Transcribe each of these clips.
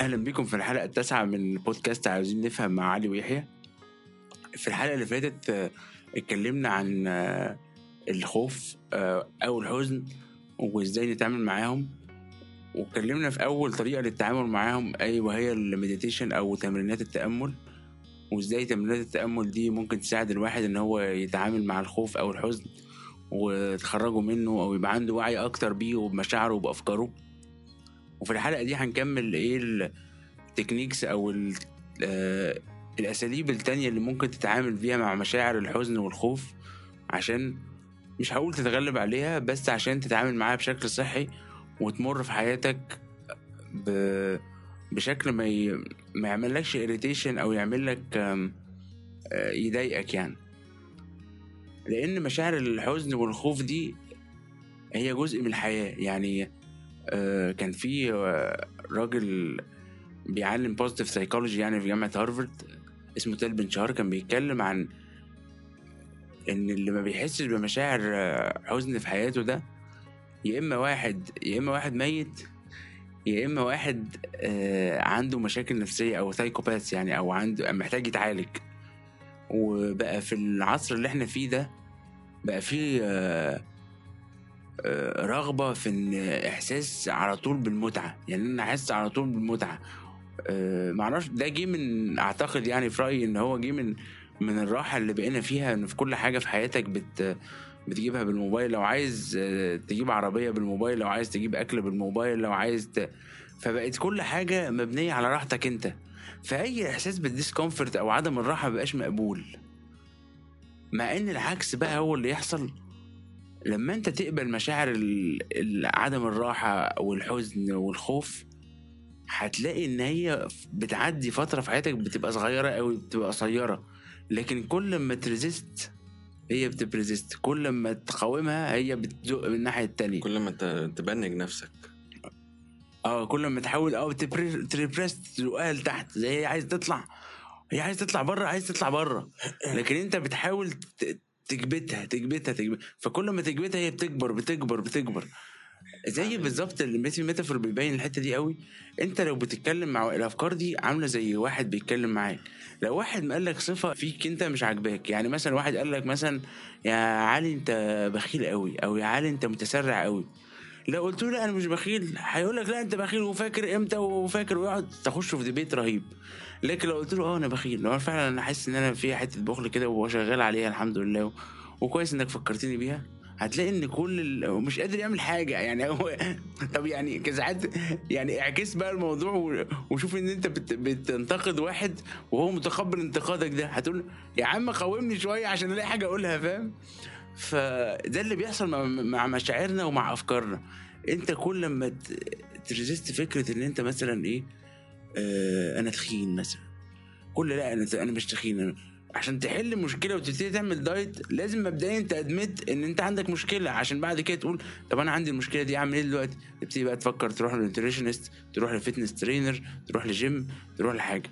اهلا بكم في الحلقه التاسعه من بودكاست عاوزين نفهم مع علي ويحيى في الحلقه اللي فاتت آه، اتكلمنا عن آه، الخوف آه، او الحزن وازاي نتعامل معاهم واتكلمنا في اول طريقه للتعامل معاهم اي وهي المديتيشن او تمرينات التامل وازاي تمرينات التامل دي ممكن تساعد الواحد ان هو يتعامل مع الخوف او الحزن وتخرجه منه او يبقى عنده وعي اكتر بيه وبمشاعره وبافكاره وفي الحلقه دي هنكمل ايه التكنيكس او ال- آه، الاساليب التانية اللي ممكن تتعامل بيها مع مشاعر الحزن والخوف عشان مش هقول تتغلب عليها بس عشان تتعامل معاها بشكل صحي وتمر في حياتك ب... بشكل ما ي... ما يعملكش اريتيشن او يعمل لك آم، آه، يضايقك يعني لان مشاعر الحزن والخوف دي هي جزء من الحياة يعني آه، كان في آه، راجل بيعلم بوزيتيف سايكولوجي يعني في جامعة هارفارد اسمه تيل بن شهر كان بيتكلم عن ان اللي ما بيحسش بمشاعر آه، حزن في حياته ده يا اما واحد يا اما واحد ميت يا اما واحد آه، عنده مشاكل نفسيه او سايكوباث يعني او عنده محتاج يتعالج وبقى في العصر اللي احنا فيه ده بقى فيه آه، آه، رغبه في ان احساس على طول بالمتعه يعني انا احس على طول بالمتعه آه، معرفش ده جه من اعتقد يعني في رايي ان هو جه من من الراحه اللي بقينا فيها ان في كل حاجه في حياتك بت بتجيبها بالموبايل لو عايز آه، تجيب عربيه بالموبايل لو عايز تجيب اكل بالموبايل لو عايز ت... فبقت كل حاجه مبنيه على راحتك انت فاي احساس بالديسكomfort او عدم الراحه مبقاش مقبول مع ان العكس بقى هو اللي يحصل لما انت تقبل مشاعر ال- ال- عدم الراحه والحزن والخوف هتلاقي ان هي بتعدي فتره في حياتك بتبقى صغيره قوي بتبقى قصيره لكن كل ما تريزيست هي بتبريزيست كل ما تقاومها هي بتزق من الناحيه التانية كل ما ت- تبنج نفسك اه كل ما تحاول اه تريبريس تزقها لتحت زي هي عايز تطلع هي عايز تطلع بره عايز تطلع بره لكن انت بتحاول ت- تكبتها تكبتها تكبتها فكل ما تكبتها هي بتكبر بتكبر بتكبر زي بالظبط الميتي ميتافور بيبين الحته دي قوي انت لو بتتكلم مع الافكار دي عامله زي واحد بيتكلم معاك لو واحد ما قال لك صفه فيك انت مش عاجباك يعني مثلا واحد قال لك مثلا يا علي انت بخيل قوي او يا علي انت متسرع قوي لو قلت له لا انا مش بخيل هيقول لك لا انت بخيل وفاكر امتى وفاكر ويقعد تخشوا في ديبيت رهيب لكن لو قلت له اه انا بخيل لو فعلا انا حاسس ان انا في حته بخل كده وشغال عليها الحمد لله و... وكويس انك فكرتني بيها هتلاقي ان كل ال... مش قادر يعمل حاجه يعني هو طب يعني كساعات يعني اعكس بقى الموضوع و... وشوف ان انت بت... بتنتقد واحد وهو متقبل انتقادك ده هتقول يا عم قومني شويه عشان الاقي حاجه اقولها فاهم فده اللي بيحصل مع, مع مشاعرنا ومع افكارنا انت كل ما ت- تريزيست فكره ان انت مثلا ايه آه انا تخين مثلا كل لا انا انا مش تخين أنا عشان تحل مشكله وتبتدي تعمل دايت لازم مبدئيا تادمت ان انت عندك مشكله عشان بعد كده تقول طب انا عندي المشكله دي اعمل ايه دلوقتي تبتدي بقى تفكر تروح للنيوتريشنست تروح للفيتنس ترينر تروح لجيم تروح لحاجه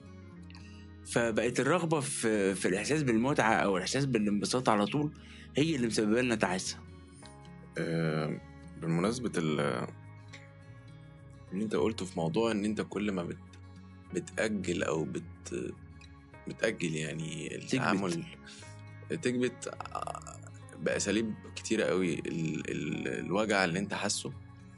فبقت الرغبه في في الاحساس بالمتعه او الاحساس بالانبساط على طول هي اللي مسببه لنا تعاسه آه، بمناسبة ال اللي انت قلته في موضوع ان انت كل ما بت بتأجل او بت بتأجل يعني التعامل تكبت آه، بأساليب كتيرة قوي ال... ال... الوجع اللي انت حاسه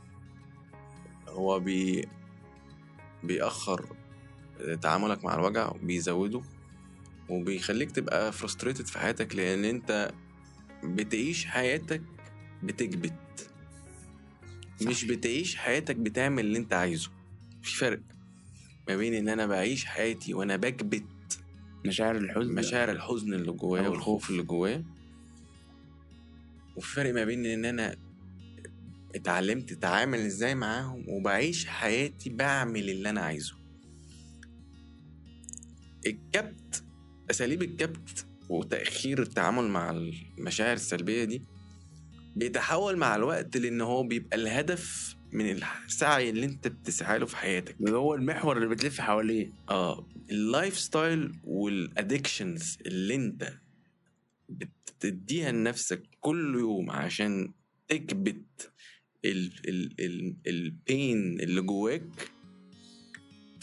هو بي بيأخر تعاملك مع الوجع وبيزوده وبيخليك تبقى فرستريتد في حياتك لان انت بتعيش حياتك بتكبت مش بتعيش حياتك بتعمل اللي انت عايزه في فرق ما بين ان انا بعيش حياتي وانا بكبت مشاعر الحزن مشاعر الحزن اللي جوايا أو والخوف اللي جوايا وفي فرق ما بين ان انا اتعلمت اتعامل ازاي معاهم وبعيش حياتي بعمل اللي انا عايزه الكبت اساليب الكبت وتاخير التعامل مع المشاعر السلبيه دي بيتحول مع الوقت لان هو بيبقى الهدف من السعي اللي انت بتسعى له في حياتك هو المحور اللي بتلف حواليه اه اللايف ستايل والادكشنز اللي انت بتديها لنفسك كل يوم عشان تكبت ال ال ال البين اللي جواك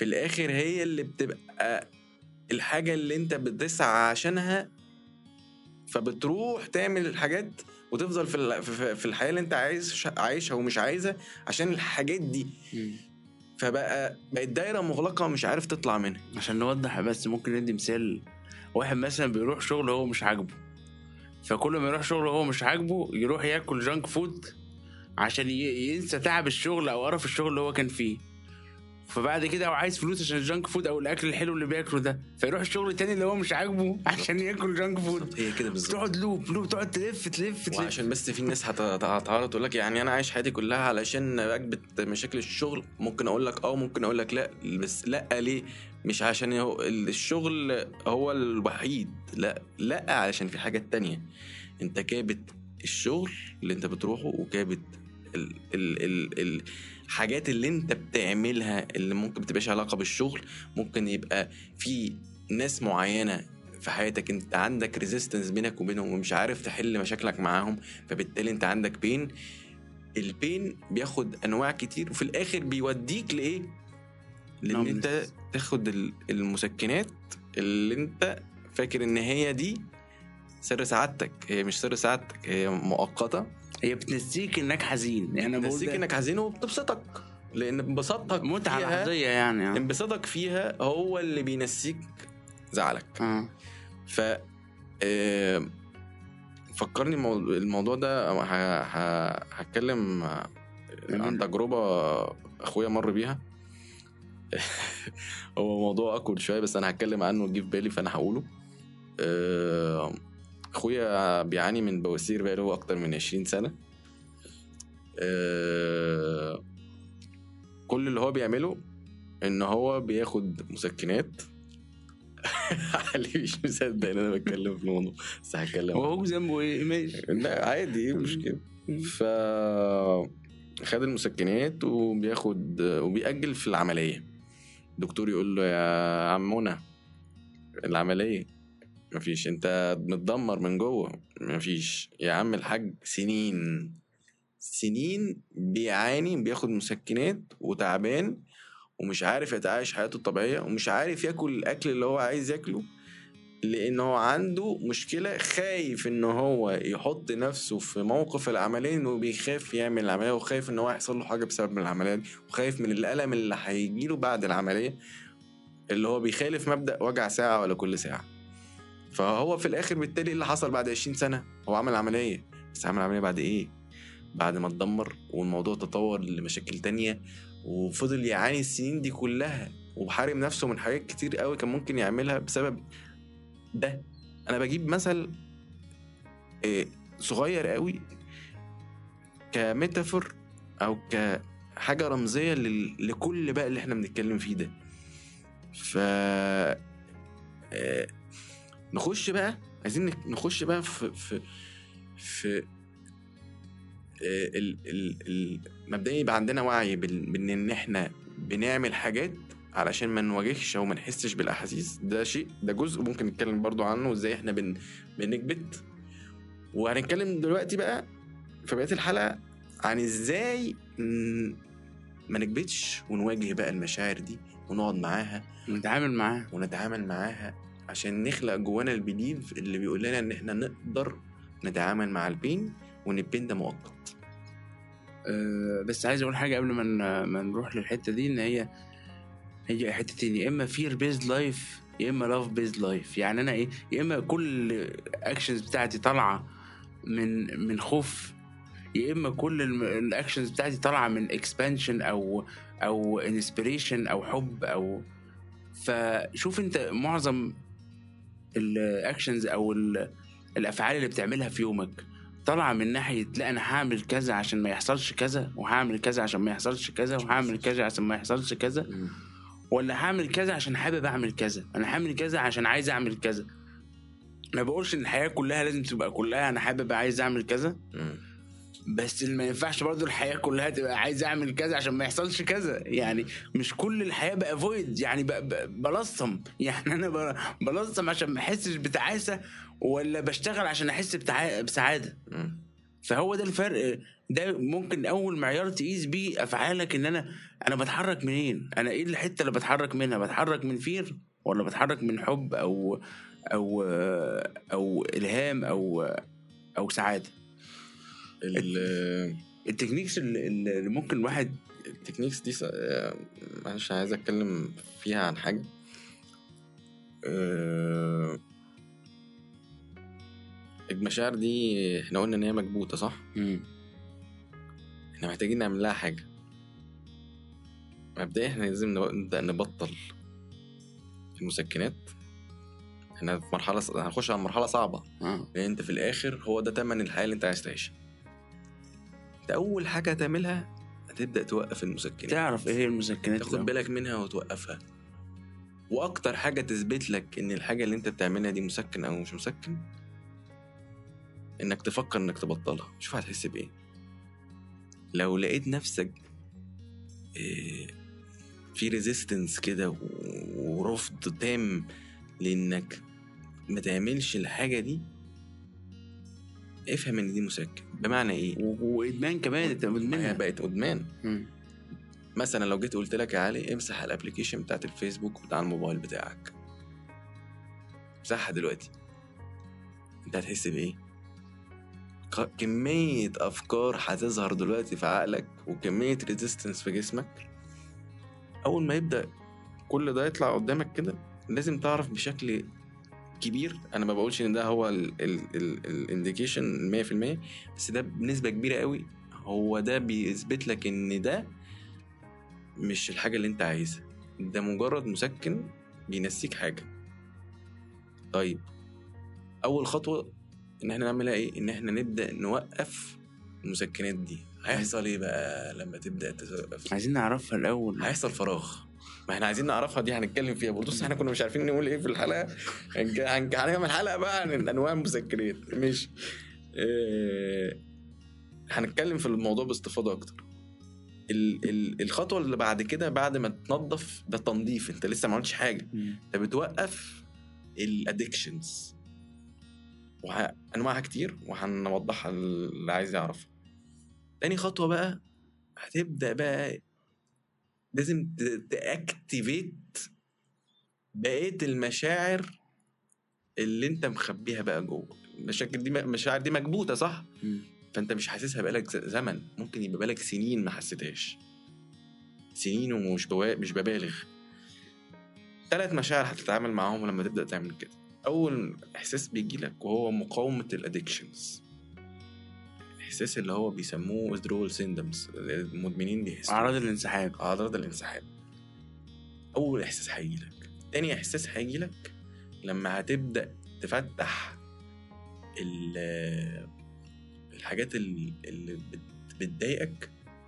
في الاخر هي اللي بتبقى الحاجه اللي انت بتسعى عشانها فبتروح تعمل الحاجات وتفضل في ال- في- في الحياه اللي انت عايز عايشها ومش عايزها عشان الحاجات دي فبقى بقت دايره مغلقه مش عارف تطلع منها عشان نوضح بس ممكن ندي مثال واحد مثلا بيروح شغل هو مش عاجبه فكل ما يروح شغل هو مش عاجبه يروح ياكل جانك فود عشان ي- ينسى تعب الشغل او قرف الشغل اللي هو كان فيه فبعد كده هو عايز فلوس عشان الجانك فود او الاكل الحلو اللي بياكله ده فيروح الشغل التاني اللي هو مش عاجبه عشان ياكل جانك فود هي كده بالظبط تقعد لوب لوب تقعد تلف تلف تلف وعشان بس في ناس هت- هتعرض تقول لك يعني انا عايش حياتي كلها علشان اكبت مشاكل الشغل ممكن اقول لك اه ممكن اقول لك لا بس لا ليه مش عشان هو الشغل هو الوحيد لا لا علشان في حاجات تانية انت كابت الشغل اللي انت بتروحه وكابت ال ال ال الحاجات اللي انت بتعملها اللي ممكن بتبقاش علاقة بالشغل ممكن يبقى في ناس معينة في حياتك انت عندك ريزيستنس بينك وبينهم ومش عارف تحل مشاكلك معاهم فبالتالي انت عندك بين البين بياخد انواع كتير وفي الاخر بيوديك لايه لان Numbness. انت تاخد ال- المسكنات اللي انت فاكر ان هي دي سر سعادتك هي مش سر سعادتك هي مؤقته هي بتنسيك انك حزين يعني انا بقول بتنسيك ده انك حزين وبتبسطك لان انبساطك متعه فيها لحظيه يعني آه. انبساطك فيها هو اللي بينسيك زعلك اه ف آه، فكرني المو- الموضوع ده ه- ه- هتكلم عن تجربة أخويا مر بيها هو موضوع أكل شوية بس أنا هتكلم عنه وجي في بالي فأنا هقوله آه، أخويا بيعاني من بواسير بقاله أكتر من 20 سنة آه، كل اللي هو بيعمله إن هو بياخد مسكنات علي مش مصدق ان انا بتكلم في الموضوع بس هتكلم هو هو ذنبه ايه ماشي لا عادي ايه المشكله ف خد المسكنات وبياخد وبيأجل في العملية الدكتور يقول له يا عم منى العملية مفيش انت متدمر من جوه مفيش يا عم الحاج سنين سنين بيعاني بياخد مسكنات وتعبان ومش عارف يتعايش حياته الطبيعية ومش عارف ياكل الأكل اللي هو عايز ياكله لان هو عنده مشكله خايف ان هو يحط نفسه في موقف العمليه انه بيخاف يعمل العمليه وخايف ان هو يحصل له حاجه بسبب العمليه دي وخايف من الالم اللي هيجيله بعد العمليه اللي هو بيخالف مبدا وجع ساعه ولا كل ساعه فهو في الاخر بالتالي إيه اللي حصل بعد 20 سنه هو عمل عمليه بس عمل عمليه بعد ايه بعد ما اتدمر والموضوع تطور لمشاكل تانية وفضل يعاني السنين دي كلها وحارم نفسه من حاجات كتير قوي كان ممكن يعملها بسبب ده انا بجيب مثل إيه، صغير قوي كميتافور او كحاجه رمزيه لل- لكل بقى اللي احنا بنتكلم فيه ده ف آه، نخش بقى عايزين نك- نخش بقى في في في آه، ال ال ال مبدئيا يبقى عندنا وعي بال- بان ان احنا بنعمل حاجات علشان ما نواجهش او ما نحسش بالاحاسيس ده شيء ده جزء ممكن نتكلم برضو عنه وازاي احنا بن بنكبت وهنتكلم دلوقتي بقى في بقيه الحلقه عن ازاي ن- ما نكبتش ونواجه بقى المشاعر دي ونقعد معاها نتعامل معاه ونتعامل معاها عشان نخلق جوانا البليف اللي بيقول لنا ان احنا نقدر نتعامل مع البين وان البين ده مؤقت أه بس عايز اقول حاجه قبل ما ن- ما نروح للحته دي ان هي هي حتتين يا اما فير بيز لايف يا اما لاف بيز لايف يعني انا ايه يا اما كل الاكشنز بتاعتي طالعه من من خوف يا اما كل الم- الاكشنز بتاعتي طالعه من اكسبانشن او او انسبيريشن او حب او فشوف انت معظم الاكشنز او ال- الافعال اللي بتعملها في يومك طالعه من ناحيه لا انا هعمل كذا عشان ما يحصلش كذا وهعمل كذا عشان ما يحصلش كذا وهعمل كذا عشان ما يحصلش كذا ولا هعمل كذا عشان حابب اعمل كذا انا هعمل كذا عشان عايز اعمل كذا ما بقولش ان الحياه كلها لازم تبقى كلها انا حابب عايز اعمل كذا مم. بس اللي ما ينفعش برضو الحياه كلها تبقى عايز اعمل كذا عشان ما يحصلش كذا يعني مش كل الحياه بقى فويد يعني بقى بقى بلصم يعني انا ب- بلصم عشان ما احسش بتعاسه ولا بشتغل عشان احس بتع... بسعاده مم. فهو ده الفرق ده ممكن اول معيار تقيس بيه افعالك ان انا انا بتحرك منين انا ايه الحته اللي بتحرك منها بتحرك من فير ولا بتحرك من حب او او او الهام او او سعاده ال- التكنيكس اللي اللي ممكن الواحد التكنيكس دي س- آه، معلش عايز اتكلم فيها عن حاجه آه، المشاعر دي احنا قلنا ان هي مكبوته صح احنا محتاجين نعمل لها حاجه مبدئيا احنا لازم نب- نبدا نبطل المسكنات احنا في مرحله ص- هنخش على مرحله صعبه اه لان انت في الاخر هو ده تمن الحياه اللي انت عايز تعيشها انت اول حاجه هتعملها هتبدا توقف المسكنات تعرف ايه هي المسكنات تاخد الأول. بالك منها وتوقفها واكتر حاجه تثبت لك ان الحاجه اللي انت بتعملها دي مسكن او مش مسكن انك تفكر انك تبطلها شوف هتحس بايه لو لقيت نفسك إيه، في ريزيستنس كده و- ورفض تام لانك ما تعملش الحاجه دي افهم ان دي مسكن بمعنى ايه و- وادمان كمان انت ما هي مدمنها بقت ادمان مم. مثلا لو جيت قلت لك يا علي امسح الابلكيشن بتاعت الفيسبوك بتاع الموبايل بتاعك امسحها دلوقتي انت هتحس بايه ك- كمية أفكار هتظهر دلوقتي في عقلك وكمية ريزيستنس في جسمك أول ما يبدأ كل ده يطلع قدامك كده لازم تعرف بشكل كبير أنا ما بقولش إن ده هو الانديكيشن 100% بس ده بنسبة كبيرة قوي هو ده بيثبت لك إن ده مش الحاجة اللي انت عايزها ده مجرد مسكن بينسيك حاجة طيب أول خطوة إن احنا نعملها إيه؟ إن احنا نبدأ نوقف المسكنات دي هيحصل إيه بقى لما تبدأ توقف؟ عايزين نعرفها الاول هيحصل فراغ ما احنا عايزين نعرفها دي هنتكلم فيها برضه بس احنا كنا مش عارفين نقول ايه في الحلقه هنك- هنك- هنعمل حلقه بقى عن انواع المسكنات مش اه هنتكلم في الموضوع باستفاضه اكتر ال ال الخطوه اللي بعد كده بعد ما تنظف ده تنظيف انت لسه ما عملتش حاجه مم. انت بتوقف الادكشنز وانواعها كتير وهنوضحها اللي عايز يعرفها تاني خطوه بقى هتبدا بقى لازم تاكتيفيت بقيه المشاعر اللي انت مخبيها بقى جوه المشاكل دي المشاعر دي مكبوته صح مم. فانت مش حاسسها بقالك ز- زمن ممكن يبقى بقالك سنين ما حسيتهاش سنين ومش بوا... مش ببالغ ثلاث مشاعر هتتعامل معاهم لما تبدا تعمل كده اول احساس بيجي لك وهو مقاومه الادكشنز الاحساس اللي هو بيسموه withdrawal symptoms المدمنين بيحسوا اعراض الانسحاب اعراض الانسحاب اول احساس هيجي لك تاني احساس هيجي لك لما هتبدا تفتح ال- الحاجات ال- اللي بت- بتضايقك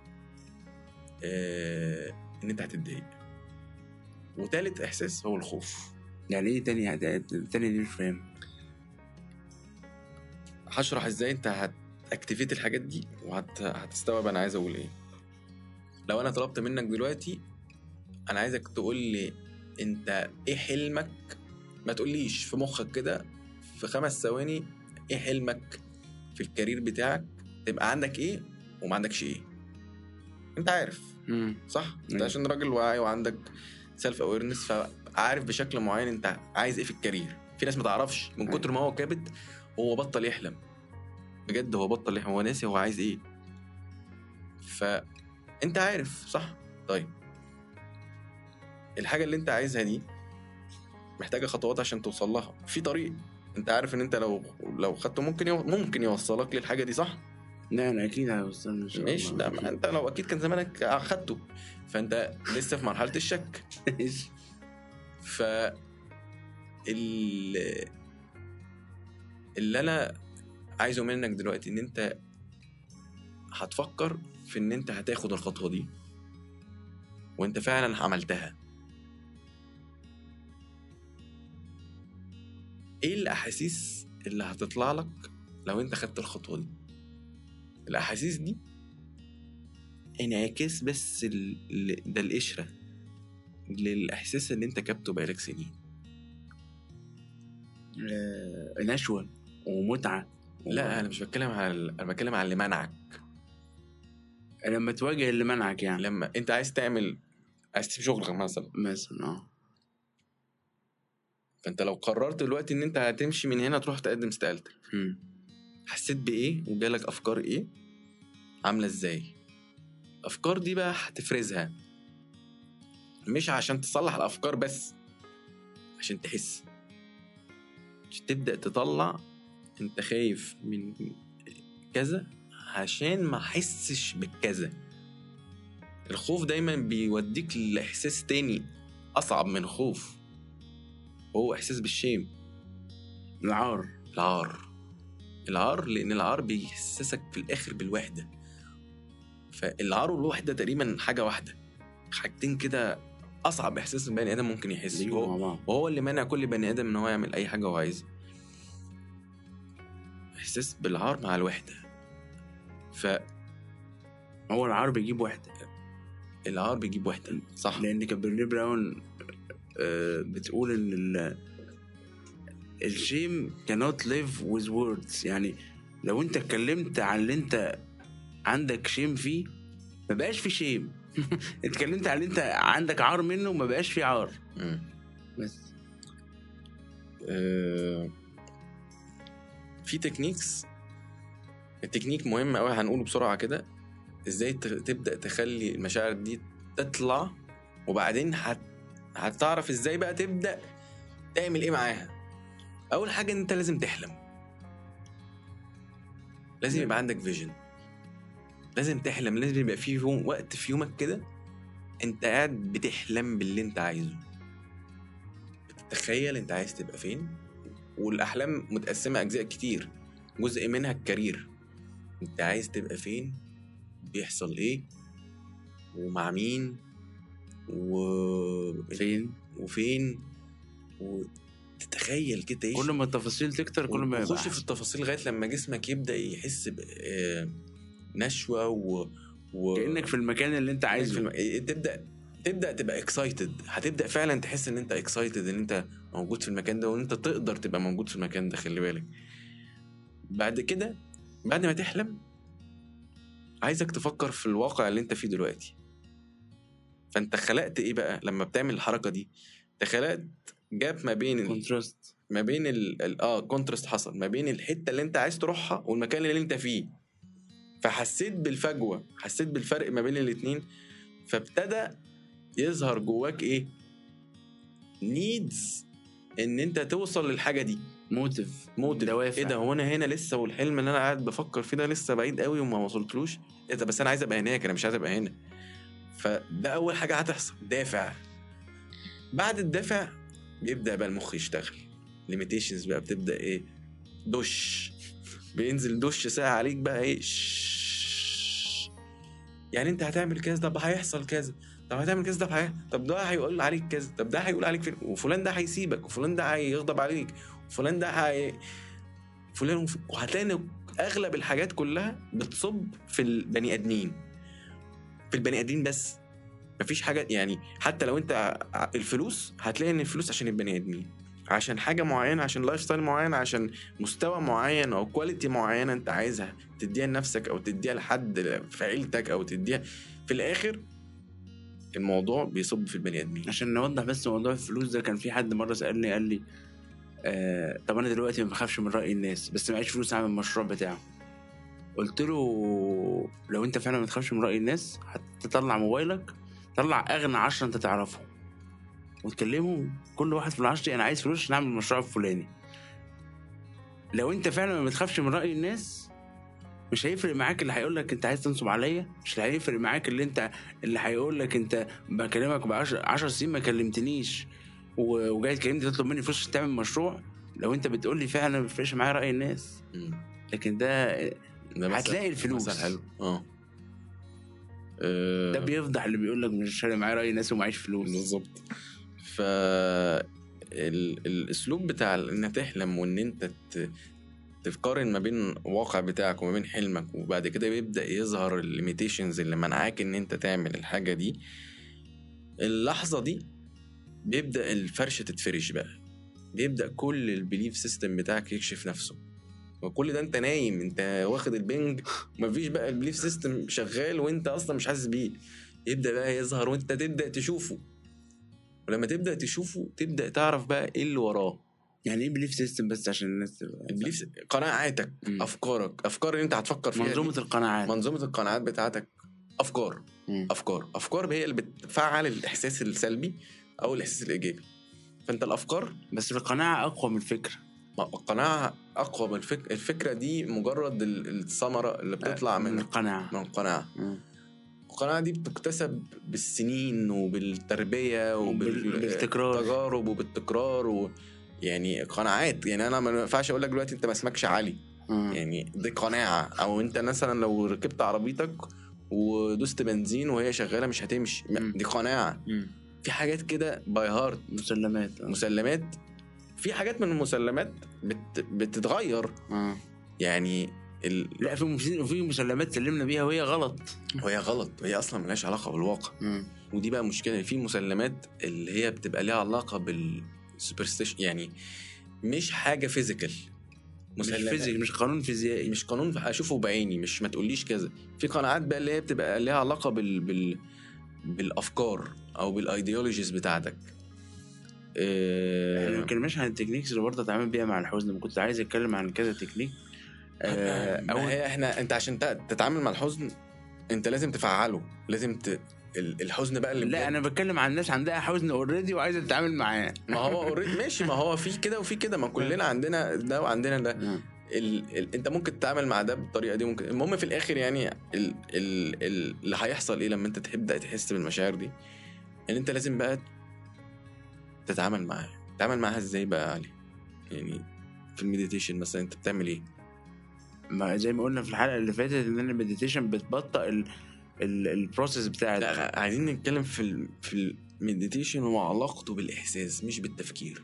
آه، ان انت هتتضايق وتالت احساس هو الخوف يعني ايه تاني تاني دي مش فاهم هشرح ازاي انت هتاكتيفيت الحاجات دي وهتستوعب انا عايز اقول ايه لو انا طلبت منك دلوقتي انا عايزك تقول لي انت ايه حلمك ما تقوليش في مخك كده في خمس ثواني ايه حلمك في الكارير بتاعك تبقى عندك ايه وما عندكش ايه انت عارف مم. صح انت أيوة. عشان راجل واعي وعندك سيلف اويرنس فعارف بشكل معين انت عايز ايه في الكارير في ناس ما تعرفش من أيوة. كتر ما هو كابت هو بطل يحلم بجد هو بطل يحلم هو ناسي هو عايز ايه فانت عارف صح طيب الحاجه اللي انت عايزها دي محتاجه خطوات عشان توصل لها في طريق انت عارف ان انت لو لو خدته ممكن يو... ممكن يوصلك للحاجه دي صح لا انا اكيد هوصلنا ان شاء الله ماشي لا ما انت لو اكيد كان زمانك اخدته فانت لسه في مرحله الشك ماشي. ف ال... اللي انا عايزه منك دلوقتي ان انت هتفكر في ان انت هتاخد الخطوه دي وانت فعلا عملتها ايه الاحاسيس اللي هتطلع لك لو انت خدت الخطوه دي الاحاسيس دي انعكاس بس ال... ال- ده القشره للاحساس اللي انت كابته بقالك سنين آه، نشوه ومتعه لا انا مش بتكلم على ال- انا بتكلم على اللي منعك لما تواجه اللي منعك يعني لما انت عايز تعمل عايز تسيب شغلك مثلا مثلا اه فانت لو قررت دلوقتي ان انت هتمشي من هنا تروح تقدم استقالتك مم. حسيت بايه وجالك افكار ايه عامله ازاي الافكار دي بقى هتفرزها مش عشان تصلح الافكار بس عشان تحس عشان تبدا تطلع انت خايف من كذا عشان ما احسش بالكذا الخوف دايما بيوديك لاحساس تاني اصعب من الخوف هو احساس بالشيم العار العار العار لان العار بيحسسك في الاخر بالوحده فالعار والوحده تقريبا حاجه واحده حاجتين كده اصعب احساس البني ادم ممكن يحس بيجوا وهو, مع بعض وهو اللي مانع كل بني ادم ان هو يعمل اي حاجه هو عايزها احساس بالعار مع الوحده فالعار هو العار بيجيب وحده بيجيب وحده صح لان كان برني براون آه، بتقول ان ال الشيم cannot live with words يعني لو انت اتكلمت عن اللي انت عندك شيم فيه ما بقاش في شيم اتكلمت عن اللي انت عندك عار منه ما بقاش في عار مم. بس آه، في تكنيكس التكنيك مهم قوي هنقوله بسرعه كده ازاي ت- تبدا تخلي المشاعر دي تطلع وبعدين هت... هتعرف ازاي بقى تبدا تعمل ايه معاها اول حاجه ان انت لازم تحلم لازم يبقى عندك فيجن لازم تحلم لازم يبقى في يوم وقت في يومك كده انت قاعد بتحلم باللي انت عايزه بتتخيل انت عايز تبقى فين والاحلام متقسمه اجزاء كتير جزء منها الكارير انت عايز تبقى فين بيحصل ايه ومع مين و... فين وفين وتتخيل كده ايش كل ما التفاصيل تكتر كل ما يبقى وتخش في أحسن. التفاصيل لغايه لما جسمك يبدا يحس بنشوه و... و... كانك في المكان اللي انت في عايزه الم... إيه، تبدا تبدا تبقى اكسايتد هتبدا فعلا تحس ان انت اكسايتد ان انت موجود في المكان ده وان انت تقدر تبقى موجود في المكان ده خلي بالك بعد كده بعد ما تحلم عايزك تفكر في الواقع اللي انت فيه دلوقتي فانت خلقت ايه بقى لما بتعمل الحركه دي انت خلقت جاب ما بين ال... كونتراست ما بين ال... ال... اه كونتراست حصل ما بين الحته اللي انت عايز تروحها والمكان اللي انت فيه فحسيت بالفجوه حسيت بالفرق ما بين الاتنين فابتدى يظهر جواك ايه نيدز ان انت توصل للحاجه دي موتيف موتيف دوافع. ايه ده هو انا هنا لسه والحلم اللي انا قاعد بفكر فيه ده لسه بعيد قوي وما وصلتلوش ايه ده بس انا عايز ابقى هناك انا مش عايز ابقى هنا فده اول حاجه هتحصل دافع بعد الدافع بيبدا بقى المخ يشتغل ليميتيشنز بقى بتبدا ايه دش بينزل دش ساعه عليك بقى ايه شش. يعني انت هتعمل كذا طب هيحصل كذا طب هتعمل كذا طب هي... طب ده هيقول عليك كذا طب ده هيقول عليك فين وفلان ده هيسيبك وفلان ده هيغضب عليك وفلان ده هي... فلان وف... وهتلاقي ان اغلب الحاجات كلها بتصب في البني ادمين في البني ادمين بس مفيش حاجه يعني حتى لو انت ع- الفلوس هتلاقي ان الفلوس عشان البني ادمين عشان حاجه معينه عشان لايف ستايل معين عشان مستوى معين او كواليتي معينه انت عايزها تديها لنفسك او تديها لحد في عيلتك او تديها في الاخر الموضوع بيصب في البني ادمين عشان نوضح بس موضوع الفلوس ده كان في حد مره سالني قال لي آه طب انا دلوقتي ما بخافش من راي الناس بس معيش فلوس اعمل المشروع بتاعه قلت له لو انت فعلا ما تخافش من راي الناس هتطلع موبايلك طلع اغنى عشرة انت تعرفهم وتكلمهم كل واحد في العشرة دي انا عايز فلوس عشان اعمل المشروع الفلاني لو انت فعلا ما بتخافش من راي الناس مش هيفرق معاك اللي هيقول لك انت عايز تنصب عليا مش هيفرق معاك اللي انت اللي هيقول لك انت بكلمك ب 10 سنين ما كلمتنيش و- وجاي تكلمني تطلب مني فلوس عشان تعمل مشروع لو انت بتقول لي فعلا ما بيفرقش معايا راي الناس مم. لكن ده ده مثل- هتلاقي الفلوس. مثل حلو اه آه، ده بيفضح اللي بيقول لك مش فارق معايا راي الناس ومعيش فلوس بالظبط ف ال- الاسلوب بتاع ان تحلم وان انت ت- تقارن ما بين الواقع بتاعك وما بين حلمك وبعد كده بيبدا يظهر الليميتيشنز اللي منعاك ان انت تعمل الحاجه دي اللحظه دي بيبدا الفرشه تتفرش بقى بيبدا كل البيليف سيستم بتاعك يكشف نفسه كل ده انت نايم انت واخد البنج مفيش بقى البليف سيستم شغال وانت اصلا مش حاسس بيه يبدا بقى يظهر وانت تبدا تشوفه ولما تبدا تشوفه تبدا تعرف بقى ايه اللي وراه يعني ايه بليف سيستم بس عشان الناس تبقى البليف قناعاتك مم. افكارك افكار اللي انت هتفكر فيها منظومه دي. القناعات منظومه القناعات بتاعتك افكار مم. افكار افكار هي اللي بتفعل الاحساس السلبي او الاحساس الايجابي فانت الافكار بس القناعه اقوى من الفكره ما- القناعه اقوى من الفكره الفكره دي مجرد ال- الثمره اللي بتطلع من من القناعه من القناعه مم. القناعه دي بتكتسب بالسنين وبالتربيه وبال- بالتكرار. وبالتجارب وبالتكرار و... يعني قناعات يعني انا ما ينفعش اقول لك دلوقتي انت ما اسمكش علي مم. يعني دي قناعه او انت مثلا لو ركبت عربيتك ودوست بنزين وهي شغاله مش هتمشي مم. دي قناعه مم. في حاجات كده باي هارت مسلمات آه. مسلمات في حاجات من المسلمات بت... بتتغير آه. يعني ال... لا في مس- في مسلمات سلمنا بيها وهي غلط وهي غلط وهي اصلا ملهاش علاقه بالواقع ودي بقى مشكله في مسلمات اللي هي بتبقى ليها علاقه بالسوبرستيشن يعني مش حاجه فيزيكال مش فيزيك مش قانون فيزيائي مش قانون اشوفه بعيني مش ما تقوليش كذا في قناعات بقى اللي هي بتبقى ليها علاقه بال, بال... بالافكار او بالايديولوجيز بتاعتك احنا ما آه... اتكلمناش عن التكنيكس اللي برضه اتعامل بيها مع الحزن كنت عايز اتكلم عن كذا تكنيك آه، ما اول هي احنا انت عشان ت- تتعامل مع الحزن انت لازم تفعله لازم ت... ال- الحزن بقى اللي لا بجد- انا بتكلم عن ناس عندها حزن اوريدي وعايزه تتعامل معاه ما هو already ماشي ما هو في كده وفي كده ما كلنا عندنا ده وعندنا ده آه. ال... ال... انت ممكن تتعامل مع ده بالطريقه دي ممكن المهم في الاخر يعني ال... ال... ال... اللي هيحصل ايه لما انت تبدا تحس بالمشاعر دي ان انت لازم بقى تتعامل معاها تتعامل معاها ازاي بقى يا علي يعني في المديتيشن مثلا انت بتعمل ايه ما زي ما قلنا في الحلقه اللي فاتت ان المديتيشن بتبطئ ال ال البروسيس بتاعت لا عايزين نتكلم في ال... في المديتيشن وعلاقته بالاحساس مش بالتفكير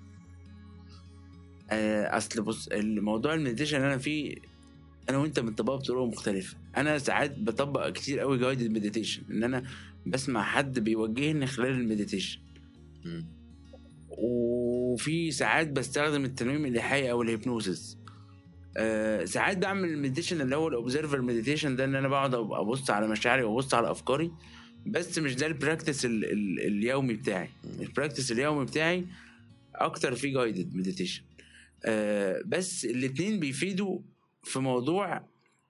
آه، اصل بص الموضوع المديتيشن انا فيه انا وانت بنطبقه بطرق مختلفه انا ساعات بطبق كتير قوي جايدد مديتيشن ان انا بسمع حد بيوجهني خلال المديتيشن مم. وفي ساعات بستخدم التنويم الايحائي او الهيبنوسيس أه ساعات بعمل المديتيشن اللي هو الاوبزرفر مديتيشن ده ان انا بقعد أب- ابص على مشاعري وابص على افكاري بس مش ده البراكتس ال ال اليومي بتاعي البراكتس اليومي بتاعي اكتر في جايدد مديتيشن أه بس الاتنين بيفيدوا في موضوع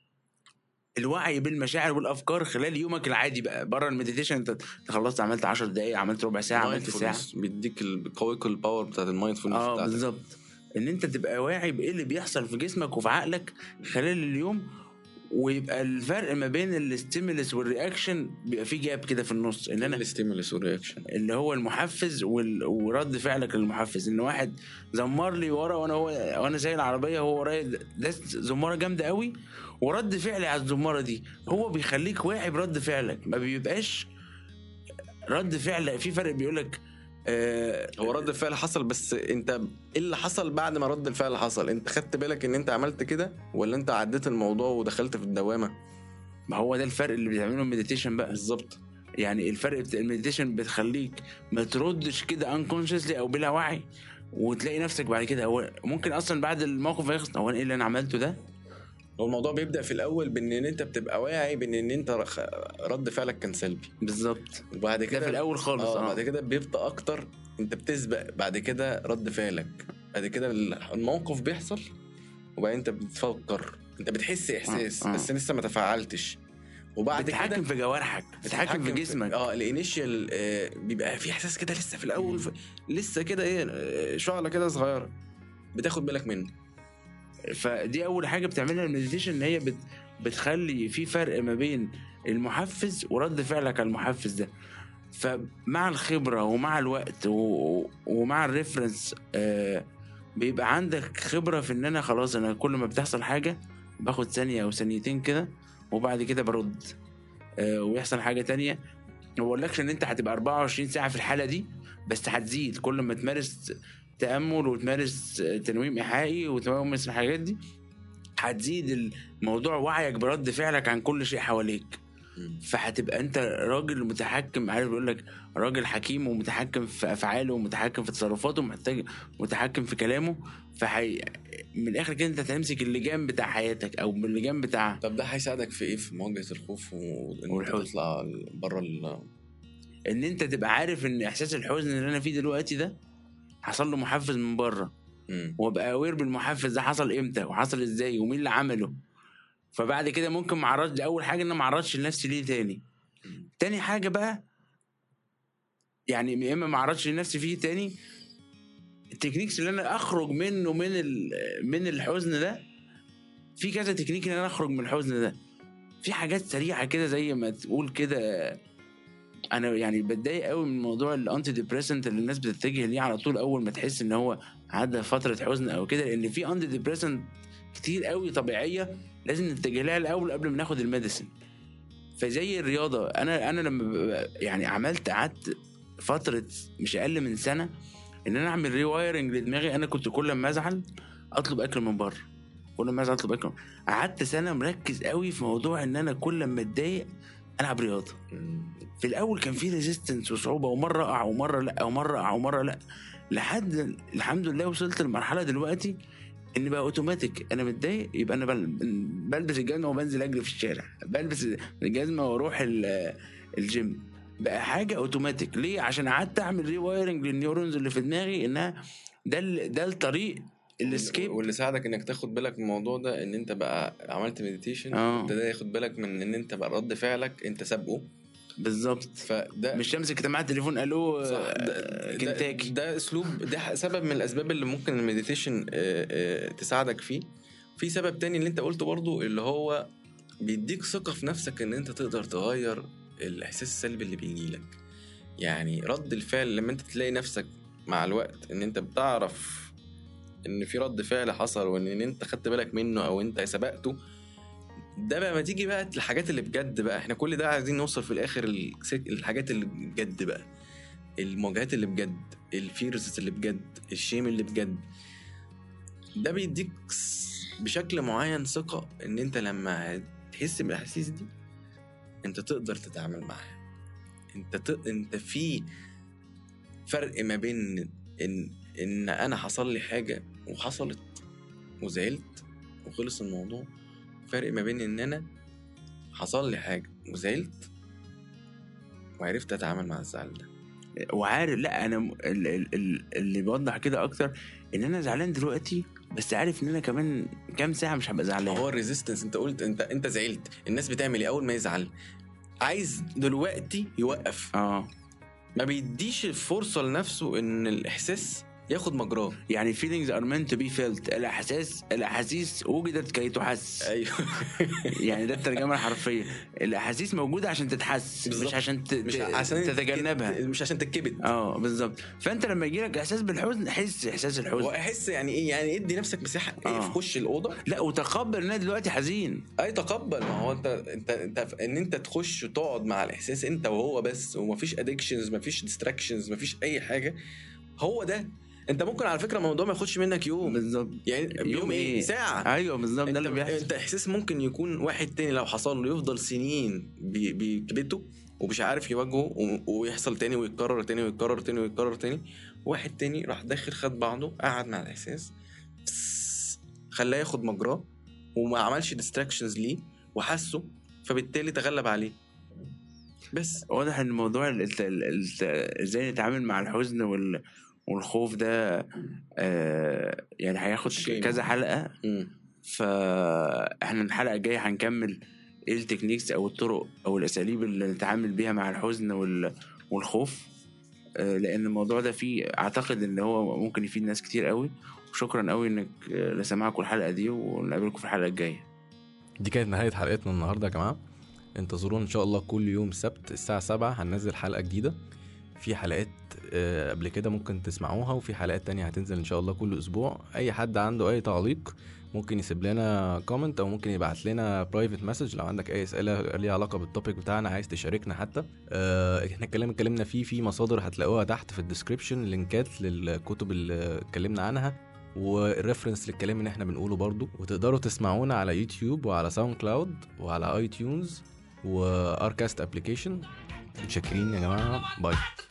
الوعي بالمشاعر والافكار خلال يومك العادي بقى بره المديتيشن انت أنت خلصت عملت 10 دقائق عملت ربع ساعه عملت ساعه Mindfulness بيديك ال- بيقويك الباور بتاعت المايندفولنس اه بتاعتك بالظبط ان انت تبقى واعي بايه اللي بيحصل في جسمك وفي عقلك خلال اليوم ويبقى الفرق ما بين الاستيمولس والرياكشن بيبقى في جاب كده في النص ان انا الستيمولس والرياكشن اللي هو المحفز وال... ورد فعلك للمحفز ان واحد زمر لي ورا وانا هو وانا سايق العربيه هو ورايا ده زماره جامده قوي ورد فعلي على الزماره دي هو بيخليك واعي برد فعلك ما بيبقاش رد فعل في فرق بيقول لك آه هو رد الفعل حصل بس انت ايه اللي حصل بعد ما رد الفعل حصل انت خدت بالك ان انت عملت كده ولا انت عديت الموضوع ودخلت في الدوامه ما هو ده الفرق اللي بتعمله المديتيشن بقى بالظبط يعني الفرق بتاع المديتيشن بتخليك ما تردش كده انكونشسلي او بلا وعي وتلاقي نفسك بعد كده هو ممكن اصلا بعد الموقف يخلص هو أنا ايه اللي انا عملته ده هو الموضوع بيبدا في الاول بان ان انت بتبقى واعي بان ان انت رخ- رد فعلك كان سلبي بالظبط وبعد ده كده في الاول خالص اه اه بعد كده بيبدا اكتر انت بتسبق بعد كده رد فعلك بعد كده الموقف بيحصل وبعدين انت بتفكر انت بتحس احساس آه، آه. بس لسه ما تفعلتش وبعد بتتحكم كده في جوارحك بتتحكم في جسمك اه الانيشال آه بيبقى في احساس كده لسه في الاول في لسه كده ايه آه، شعله كده صغيره بتاخد بالك منه فدي اول حاجه بتعملها المديتيشن ان هي بت بتخلي في فرق ما بين المحفز ورد فعلك على المحفز ده فمع الخبره ومع الوقت و... ومع الريفرنس آه بيبقى عندك خبره في ان انا خلاص انا كل ما بتحصل حاجه باخد ثانيه او ثانيتين كده وبعد كده برد آه ويحصل حاجه تانية ما بقولكش ان انت هتبقى 24 ساعه في الحاله دي بس هتزيد كل ما تمارس تامل وتمارس تنويم ايحائي وتمارس الحاجات دي هتزيد الموضوع وعيك برد فعلك عن كل شيء حواليك مم. فهتبقى انت راجل متحكم عارف بيقول لك راجل حكيم ومتحكم في افعاله ومتحكم في تصرفاته ومحتاج متحكم في كلامه فحي من الاخر كده انت هتمسك اللجام بتاع حياتك او من اللجام بتاع طب ده هيساعدك في ايه في مواجهه الخوف وان انت والحزن. تطلع بره ال... ان انت تبقى عارف ان احساس الحزن اللي انا فيه دلوقتي ده حصل له محفز من بره مم. وابقى اوير بالمحفز ده حصل امتى وحصل ازاي ومين اللي عمله فبعد كده ممكن ما اعرضش دي اول حاجه ان أنا ما اعرضش لنفسي ليه تاني مم. تاني حاجه بقى يعني يا اما ما اعرضش لنفسي فيه تاني التكنيكس اللي انا اخرج منه من ال- من الحزن ده في كذا تكنيك ان انا اخرج من الحزن ده في حاجات سريعه كده زي ما تقول كده انا يعني بتضايق قوي من موضوع الانتي ديبريسنت اللي الناس بتتجه ليه على طول اول ما تحس ان هو عدى فتره حزن او كده لان في انتي ديبريسنت كتير قوي طبيعيه لازم نتجه لها الاول قبل ما ناخد الميديسن فزي الرياضه انا انا لما ببقى- يعني عملت قعدت فتره مش اقل من سنه ان انا اعمل ريوايرنج لدماغي انا كنت كل ما ازعل اطلب اكل من بره كل ما ازعل اطلب اكل من- قعدت سنه مركز قوي في موضوع ان انا كل ما اتضايق العب رياضه مم. في الاول كان في ريزيستنس وصعوبه ومره اقع ومره لا ومره اقع ومره لا لحد الحمد لله وصلت لمرحله دلوقتي ان بقى اوتوماتيك انا متضايق يبقى انا بل- بلبس الجزمه وبنزل اجري في الشارع بلبس الجزمه واروح ال- الجيم بقى حاجه اوتوماتيك ليه عشان قعدت اعمل ري وايرنج للنيورونز اللي في دماغي انها ده ال- ده الطريق الاسكيب واللي ساعدك انك تاخد بالك من الموضوع ده ان انت بقى عملت مديتيشن اه. ده, ده ياخد بالك من ان انت بقى رد فعلك انت سابقه بالظبط فده مش امسك كده معايا التليفون الو صح آه، ده, كنتاكي ده, ده اسلوب ده سبب من الاسباب اللي ممكن المديتيشن آه، آه، تساعدك فيه في سبب تاني اللي انت قلته برضو اللي هو بيديك ثقة في نفسك ان انت تقدر تغير الاحساس السلبي اللي بيجيلك يعني رد الفعل لما انت تلاقي نفسك مع الوقت ان انت بتعرف ان في رد فعل حصل وان إن انت خدت بالك منه او انت سبقته ده بقى ما تيجي بقى الحاجات اللي بجد بقى احنا كل ده عايزين نوصل في الاخر السك- الحاجات اللي بجد بقى المواجهات اللي بجد الفيرز اللي بجد الشيم اللي بجد ده بيديك س- بشكل معين ثقة ان انت لما تحس بالاحاسيس دي انت تقدر تتعامل معاها انت ت... انت في فرق ما بين ان ان انا حصل لي حاجة وحصلت وزعلت وخلص الموضوع فرق ما بين ان انا حصل لي حاجة وزعلت وعرفت اتعامل مع الزعل ده وعارف لا انا م- ال- ال- ال- اللي بيوضح كده اكتر ان انا زعلان دلوقتي بس عارف ان انا كمان كام ساعه مش هبقى ما زعلان هو الريزيستنس انت قلت انت انت زعلت الناس بتعمل ايه اول ما يزعل عايز دلوقتي يوقف اه ما بيديش فرصه لنفسه ان الاحساس ياخد مجراه يعني feelings are meant to be felt الاحساس الاحاسيس وجدت كي تحس ايوه يعني ده الترجمه الحرفيه الاحاسيس موجوده عشان تتحس بالظبط. مش عشان ت... مش ت- عشان تتجنبها مش عشان تتكبت اه بالظبط فانت لما يجي لك احساس بالحزن حس احساس الحزن واحس يعني ايه يعني ادي نفسك مساحه ايه آه. في خش الاوضه لا وتقبل ان انا دلوقتي حزين اي تقبل ما هو انت انت انت ان انت تخش وتقعد مع الاحساس انت وهو بس ومفيش ادكشنز مفيش ديستراكشنز مفيش اي حاجه هو ده انت ممكن على فكره الموضوع ما ياخدش منك يوم بالظبط يعني يوم ايه ساعه ايوه بالظبط ده انت, اللي بيحصل انت احساس ممكن يكون واحد تاني لو حصل له يفضل سنين بي- بيكبته ومش عارف يواجهه و- ويحصل تاني ويتكرر تاني ويتكرر تاني ويتكرر تاني واحد تاني راح داخل خد بعضه قعد مع الاحساس بس خلاه ياخد مجراه وما عملش ديستراكشنز ليه وحسه فبالتالي تغلب عليه بس واضح ان موضوع ال- ال- ال- ازاي نتعامل مع الحزن وال والخوف ده آه يعني هياخد شيء. كذا حلقه مم. فاحنا الحلقه الجايه هنكمل ايه التكنيكس او الطرق او الاساليب اللي نتعامل بيها مع الحزن وال والخوف آه لان الموضوع ده فيه اعتقد ان هو ممكن يفيد ناس كتير قوي وشكرا قوي انك آه، لسماعكم الحلقه دي ونقابلكم في الحلقه الجايه دي كانت نهاية حلقتنا النهاردة يا جماعة انتظرونا ان شاء الله كل يوم سبت الساعة 7 هننزل حلقة جديدة في حلقات آه، قبل كده ممكن تسمعوها وفي حلقات تانية هتنزل ان شاء الله كل اسبوع اي حد عنده اي تعليق ممكن يسيب لنا كومنت او ممكن يبعت لنا برايفت مسج لو عندك اي اسئله ليها علاقه بالتوبيك بتاعنا عايز تشاركنا حتى آه، احنا الكلام اللي اتكلمنا فيه في مصادر هتلاقوها تحت في الديسكريبشن لينكات للكتب اللي اتكلمنا عنها والريفرنس للكلام اللي احنا بنقوله برضو وتقدروا تسمعونا على يوتيوب وعلى ساوند كلاود وعلى اي تيونز واركاست ابلكيشن متشكرين يا جماعه باي